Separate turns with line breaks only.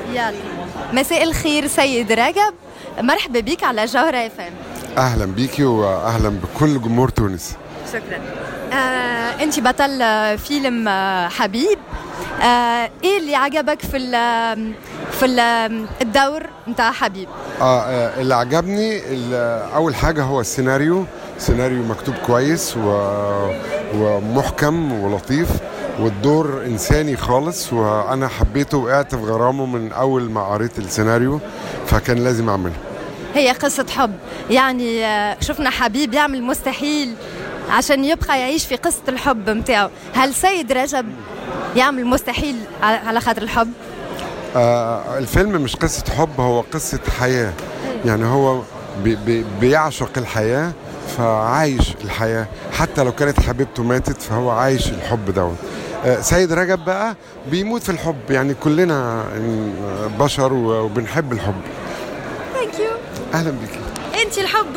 يلا مساء الخير سيد رجب مرحبا بك على جوهرة اف ام
اهلا بيكي واهلا بكل جمهور تونس
شكرا آه، انت بطل آه، فيلم آه، حبيب آه، ايه اللي عجبك في ال في ال الدور نتاع حبيب
آه آه، اللي عجبني ال- اول حاجه هو السيناريو سيناريو مكتوب كويس و... ومحكم ولطيف والدور انساني خالص وانا حبيته وقعت في غرامه من اول ما قريت السيناريو فكان لازم اعمله
هي قصة حب يعني آه، شفنا حبيب يعمل مستحيل عشان يبقى يعيش في قصة الحب متاعه هل سيد رجب يعمل مستحيل على على خاطر الحب
آه الفيلم مش قصة حب هو قصة حياة يعني هو بي بي بيعشق الحياة فعايش الحياة حتى لو كانت حبيبته ماتت فهو عايش الحب دوت آه سيد رجب بقى بيموت في الحب يعني كلنا بشر وبنحب الحب
ثانك يو
اهلا بيكي
انت الحب